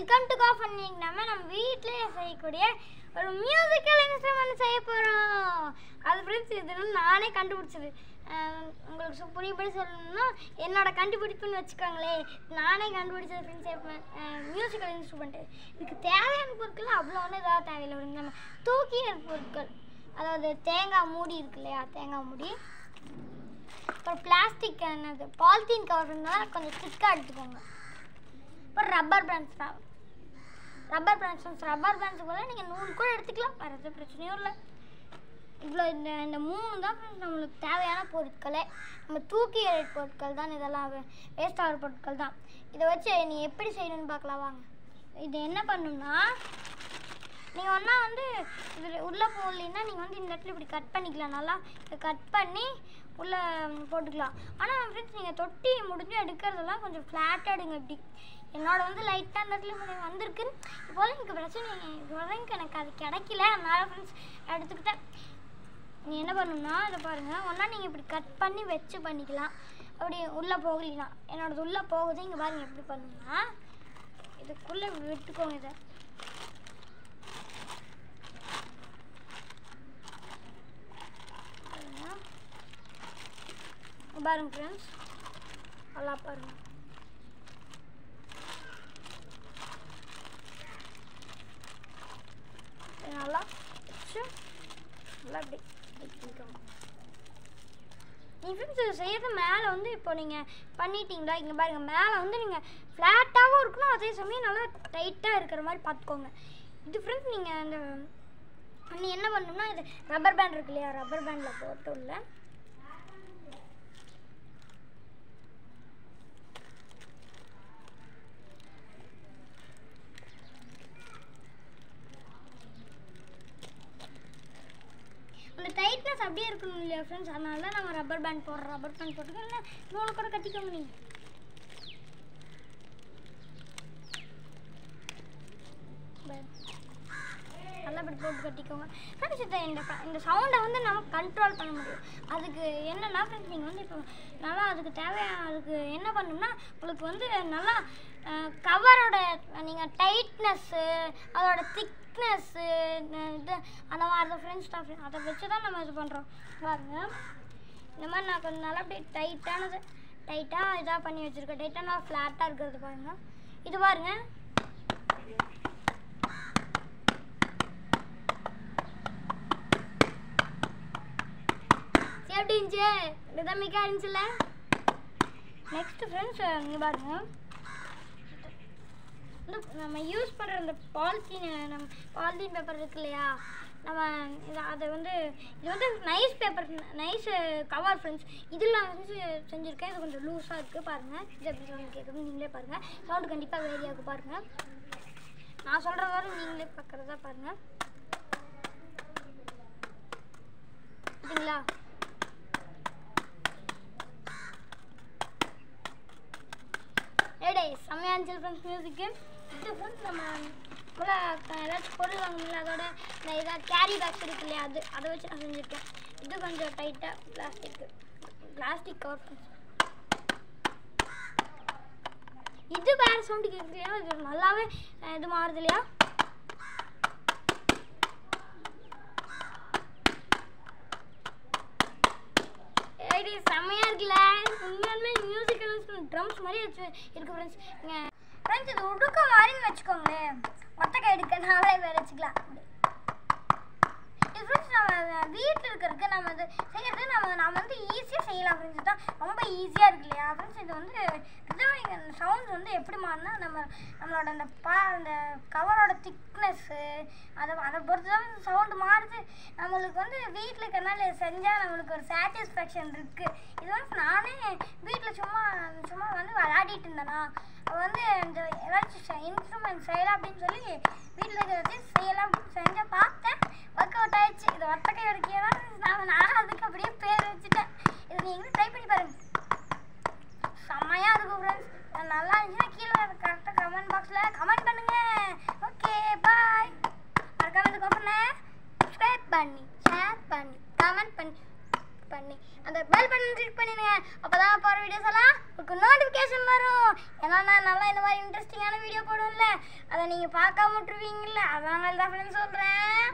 Welcome to cough இன்னைக்கு நம்ம நம்ம வீட்டிலேயே செய்யக்கூடிய ஒரு மியூசிக்கல் இன்ஸ்ட்ருமெண்ட் செய்ய போகிறோம் அது ஃப்ரெண்ட்ஸ் இது வந்து நானே கண்டுபிடிச்சது அஹ் உங்களுக்கு சு- புரியும்படி சொல்லணும்னா என்னோட கண்டுபிடிப்புன்னு வச்சுக்கோங்களேன் நானே கண்டுபிடிச்சது ஃப்ரெண்ட்ஸ் மியூசிக்கல் இன்ஸ்ட்ருமெண்ட்டு இதுக்கு தேவையான பொருட்கள் அவ்வளோ ஒன்றும் ஏதாவது தேவையில்லை ஒரு நம்ம தூக்கிய பொருட்கள் அதாவது தேங்காய் மூடி இருக்கு இல்லையா தேங்காய் மூடி அப்புறம் பிளாஸ்டிக் என்னது பாலித்தீன் கவர் இருந்தால் கொஞ்சம் திக்காக எடுத்துக்கோங்க அப்புறம் ரப்பர் பேண்ட்ஸ் தான் ரப்பர் பேண்ட்ஸ் ரப்பர் பேண்ட்ஸுக்கு பதிலாக நீங்கள் நூல் கூட எடுத்துக்கலாம் வேறு எந்த பிரச்சனையும் இல்லை இவ்வளோ இந்த இந்த மூணு தான் friends நம்மளுக்கு தேவையான பொருட்களே நம்ம தூக்கி எறிகிற பொருட்கள் தான் இதெல்லாம் வேஸ்ட் ஆகிற பொருட்கள் தான் இதை வச்சு நீ எப்படி செய்யணும்னு பார்க்கலாம் வாங்க இது என்ன பண்ணணும்னா நீங்கள் ஒன்றா வந்து இதில் உள்ளே போடலைன்னா நீங்கள் வந்து இந்த இடத்துல இப்படி கட் பண்ணிக்கலாம் நல்லா இதை கட் பண்ணி உள்ளே போட்டுக்கலாம் ஆனால் ஃப்ரெண்ட்ஸ் நீங்கள் தொட்டி முடிஞ்சு எடுக்கிறதெல்லாம் கொஞ்சம் ஃப்ளாட்டாக எடுங்க இப்படி என்னோட வந்து லைட்டாக அந்த இடத்துல இப்படி வந்திருக்கு இப்போ எனக்கு பிரச்சனை இது வரைக்கும் எனக்கு அது கிடைக்கல அதனால ஃப்ரெண்ட்ஸ் எடுத்துக்கிட்டேன் நீ என்ன பண்ணணும்னா இதை பாருங்கள் ஒன்றா நீங்கள் இப்படி கட் பண்ணி வச்சு பண்ணிக்கலாம் அப்படி உள்ளே போகலாம் என்னோடது உள்ளே போகுது இங்கே பாருங்க எப்படி பண்ணணும்னா இதுக்குள்ளே விட்டுக்கோங்க இதை பாருங்க. இங்க பாருங்க ஃப்ரெண்ட்ஸ் நல்லா பாருங்க இது நல்லா வச்சு நல்லா இப்படி இப்படி பண்ணிக்கோங்க நீ ஃப்ரெண்ட்ஸ் இது செய்யறது மேலே வந்து இப்போ நீங்கள் பண்ணிட்டீங்களா இங்கே பாருங்க மேலே வந்து நீங்கள் ஃப்ளாட்டாகவும் இருக்கணும் அதே சமயம் நல்லா டைட்டாக இருக்கிற மாதிரி பார்த்துக்கோங்க இது ஃப்ரெண்ட்ஸ் நீங்கள் அந்த நீ என்ன பண்ணணும்னா இது ரப்பர் பேண்ட் இருக்கு இல்லையா ரப்பர் பேண்டில் போட்டு உள்ள அந்த டைட்னஸ் அப்படியே இருக்கணும் இல்லையா ஃப்ரெண்ட்ஸ் அதனால தான் நம்ம ரப்பர் பேண்ட் போடுறோம் ரப்பர் பேண்ட் போட்டுக்கோங்க நூலை கூட கட்டிக்கோங்க நீ நல்லா இப்படி போட்டு கட்டிக்கோங்க ஃப்ரெண்ட்ஸ் இதை இந்த க- இந்த சவுண்டை வந்து நம்ம கண்ட்ரோல் பண்ண முடியும் அதுக்கு என்னன்னா ஃப்ரெண்ட்ஸ் நீங்கள் வந்து இப்போ நல்லா அதுக்கு தேவையான அதுக்கு என்ன பண்ணணும்னா உங்களுக்கு வந்து நல்லா கவரோட நீங்கள் டைட்னஸ்ஸு அதோட திக்னஸ்ஸு இது அந்த மாதிரி தான் ஃப்ரெண்ட்ஸ் தான் அதை வச்சு தான் நம்ம இது பண்ணுறோம் பாருங்க இந்த மாதிரி நான் கொஞ்சம் நல்லா அப்படியே டைட்டானது டைட்டாக இதாக பண்ணி வச்சுருக்கேன் டைட்டாக நான் ஃப்ளாட்டாக இருக்கிறது பாருங்க இது பாருங்க எப்படி இருந்துச்சு ரிதமிக்காக இருந்துச்சுல்ல நெக்ஸ்ட் ஃப்ரெண்ட்ஸ் இங்கே பாருங்க இந்த நம்ம யூஸ் பண்ணுற இந்த பாலித்தீன் நம்ம பாலித்தீன் பேப்பர் இருக்கு இல்லையா நம்ம இது அதை வந்து இது வந்து nice paper nice cover friends இதில் வந்து செஞ்சுருக்கேன் இது கொஞ்சம் லூஸாக இருக்குது பாருங்கள் இது எப்படி சவுண்ட் கேட்குறது நீங்களே பாருங்கள் சவுண்டு கண்டிப்பாக வேரி ஆகும் பாருங்கள் நான் சொல்கிற வரை நீங்களே பார்க்குறதா பாருங்கள் சரிங்களா ஏடே செம்மையா இருந்துச்சு ஃப்ரெண்ட்ஸ் மியூசிக்கு இது ஃப்ரெண்ட்ஸ் நம்ம உள்ள ஏதாச்சும் பொருள் வாங்கணும்ல அதோட இந்த இதாக கேரி பேக்ஸ் இருக்கு இல்லையா அது அதை வச்சு நான் செஞ்சுருக்கேன் இது கொஞ்சம் டைட்டாக பிளாஸ்டிக் பிளாஸ்டிக் கவர் ஃப்ரெண்ட்ஸ் இது வேற சவுண்டு கேட்குது இல்லையா இது நல்லாவே அஹ், இது மாறுது இல்லையா ஐடி செம்மையா இருக்குல்ல உண்மையாலுமே மியூசிக்கல் ட்ரம்ஸ் மாதிரி வச்சு இருக்கு ஃப்ரெண்ட்ஸ் ஃப்ரெண்ட்ஸ் இது உடுக்க மாதிரின்னு வச்சுக்கோங்களேன் ஒத்த கை எடுக்கனால வேற வச்சுக்கலாம் அப்படி. இது ஃப்ரெண்ட்ஸ் நம்ம வீட்டில் இருக்கிறதுக்கு நம்ம இது செய்யறது நம்ம நம்ம வந்து ஈஸியாக செய்யலாம் ஃப்ரெண்ட்ஸ் தான் ரொம்ப ஈஸியாக இருக்கு இல்லையா ஃப்ரெண்ட்ஸ் இது வந்து சவுண்ட்ஸ் வந்து எப்படி மாறினா நம்ம நம்மளோட அந்த பா அந்த கவரோட திக்னஸ்ஸு அதை அதை பொறுத்து தான் சவுண்டு மாறுது நம்மளுக்கு வந்து வீட்டில் இருக்கிறனால இது செஞ்சால் நம்மளுக்கு ஒரு சாட்டிஸ்ஃபேக்ஷன் இருக்குது இது வந்து நானே வீட்டில் சும்மா சும்மா வந்து விளையாடிட்டு இருந்தேனா அப்போ வந்து இந்த ஏதாச்சும் இன்ஸ்ட்ருமெண்ட் செய்யலாம் அப்படின்னு சொல்லி வீட்டில் இருக்கிறது செய்யலாம் அப்படின்னு செஞ்சு பார்த்தேன் ஒர்க் அவுட் ஆயிடுச்சு இது ஒத்தக்கை வரைக்கும் தான் நான் நான் அதுக்கு அப்படியே பேர் வச்சுட்டேன் இது நீங்களும் ட்ரை பண்ணி பாருங்க செம்மையாக இருக்கும் ஃப்ரெண்ட்ஸ் நல்லா இருந்துச்சுன்னா கீழே கரெக்டாக கமெண்ட் பாக்ஸில் கமெண்ட் பண்ணுங்க ஓகே பாய் மறக்காம இது பண்ண சப்ஸ்கிரைப் பண்ணி ஷேர் பண்ணி கமெண்ட் பண்ணி பண்ணி அந்த பெல் பட்டன் கிளிக் பண்ணிடுங்க அப்போ தான் போகிற வீடியோஸ் எல்லாம் உங்களுக்கு நோட்டிஃபிகேஷன் வரும் ஏன்னா நான் நல்லா இந்த மாதிரி இன்ட்ரெஸ்டிங்கான வீடியோ போடுவேன்ல அதை நீங்கள் பார்க்காம விட்டுருவீங்கல்ல அதனால தான் ஃப்ரெண்ட்ஸ் சொல்கிறேன்